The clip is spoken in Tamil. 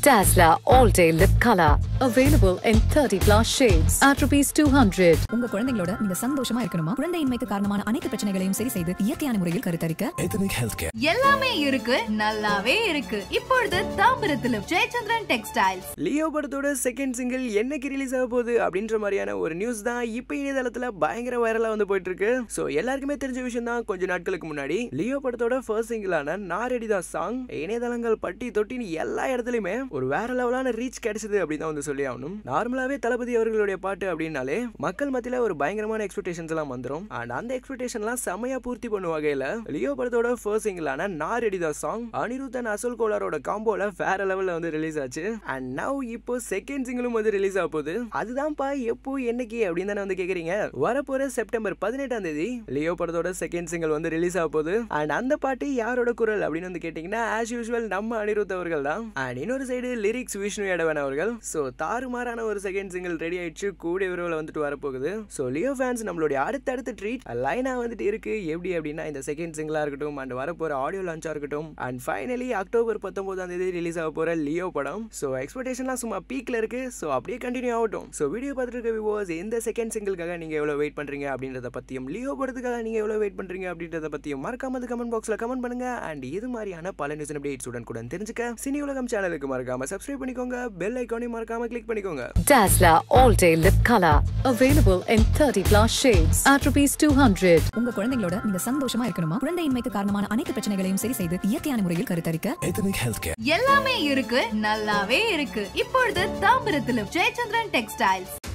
Dazzler All Day Lip Color. Available in 30 plus shades at rupees 200. உங்க குழந்தைங்களோட நீங்க சந்தோஷமா இருக்கணுமா குழந்தையின்மைக்கு காரணமான அனைத்து பிரச்சனைகளையும் சரி செய்து இயற்கையான முறையில் கருத்தரிக்க Ethnic Healthcare. எல்லாமே இருக்கு நல்லாவே இருக்கு இப்பொழுது தாம்பரத்திலும் ஜெயச்சந்திரன் டெக்ஸ்டைல்ஸ் லியோ படத்தோட செகண்ட் சிங்கிள் என்னைக்கு ரிலீஸ் ஆக போகுது அப்படின்ற மாதிரியான ஒரு நியூஸ் தான் இப்போ இணையதளத்தில் பயங்கர வைரலாக வந்து போயிட்டு இருக்கு ஸோ எல்லாருக்குமே தெரிஞ்ச விஷயம் தான் கொஞ்ச நாட்களுக்கு முன்னாடி லியோ படத்தோட ஃபர்ஸ்ட் சிங்கிளான நாரெடிதா சாங் இணையதளங்கள் பட்டி தொட்டின்னு எல்லா இடத்துலையுமே ஒரு வேற லெவலான ரீச் கிடைச்சது அப்படின்னு தான் வந்து சொல்லி ஆகணும் நார்மலாவே தளபதி அவர்களுடைய பாட்டு அப்படின்னாலே மக்கள் மத்தியில ஒரு பயங்கரமான எக்ஸ்பெக்டேஷன்ஸ் எல்லாம் வந்துரும் அண்ட் அந்த எக்ஸ்பெக்டேஷன்லாம் செமையா பூர்த்தி பண்ணும் வகையில லியோ படத்தோட ஃபர்ஸ்ட் சிங்கிளான நாரெடிதா சாங் அனிருத்தன் அசல் கோலாரோட காம்போல வேற லெவல்ல வந்து ரிலீஸ் ஆச்சு அண்ட் நவ் இப்போ செகண்ட் சிங்கிளும் வந்து ரிலீஸ் ஆக போகுது அதுதான்ப்பா எப்போ என்னைக்கு அப்படின்னு தானே வந்து கேக்குறீங்க வரப்போற செப்டம்பர் பதினெட்டாம் தேதி லியோ படத்தோட செகண்ட் சிங்கிள் வந்து ரிலீஸ் ஆக போகுது அண்ட் அந்த பாட்டு யாரோட குரல் அப்படின்னு வந்து கேட்டீங்கன்னா ஆஸ் யூஸ்வல் நம்ம அனிருத் அவர்கள் தான் அண்ட் இன்னொரு சைடு லிரிக்ஸ் விஷ்ணு எடவன் அவர்கள் ஸோ தாறுமாறான ஒரு செகண்ட் சிங்கிள் ரெடி ஆயிடுச்சு கூட விரைவில் வந்துட்டு வரப்போகுது ஸோ லியோ ஃபேன்ஸ் நம்மளுடைய அடுத்தடுத்த ட்ரீட் லைனா வந்துட்டு இருக்கு எப்படி அப்படின்னா இந்த செகண்ட் சிங்கிளா இருக்கட்டும் அண்ட் வரப்போற ஆடியோ லான்ச்சா இருக்கட்டும் அண்ட் ஃபைனலி அக்டோபர் பத்தொன்பதாம் தேதி ரிலீஸ் ஆக போற லியோ படம் ஸோ எக்ஸ்பெக்டேஷன்லாம் சும்மா பீக்ல இருக்கு ஸோ அப்படியே கண்டினியூ ஆகட்டும் ஸோ வீடியோ பார்த்துட்டு இருக்க விவோஸ் எந்த செகண்ட் சிங்கிள்காக நீங்க எவ்வளவு வெயிட் பண்றீங்க அப்படின்றத பத்தியும் லியோ படத்துக்காக நீங்க எவ்வளவு வெயிட் பண்றீங்க அப்படின்றத பத்தியும் மறக்காம கமெண்ட் பாக்ஸ்ல கமெண்ட் பண்ணுங்க அண்ட் இது மாதிரியான பல நியூஸ் அப்டேட்ஸ் உடன் கூட தெரிஞ்சுக்க சினி உலகம் சேனலுக்கு மறக்காம சப்ஸ்கிரைப் பண்ணிக்கோங்க பெல் ஐக்கானையும் மறக்காம கிளிக் பண்ணிக்கோங்க Dazzler All Day Lip Color. Available in 30 plus shades at rupees 200. உங்க குழந்தைங்களோட நீங்க சந்தோஷமா இருக்கணுமா குழந்தையின்மைக்கு காரணமான அனைத்து பிரச்சனைகளையும் சரி செய்து இயற்கையான முறையில் கருத்தரிக்க Ethnic Healthcare. எல்லாமே இருக்கு நல்லாவே இருக்கு இப்பொழுது தாம்பரத்திலும் ஜெயச்சந்திரன் டெக்ஸ்டைல்ஸ்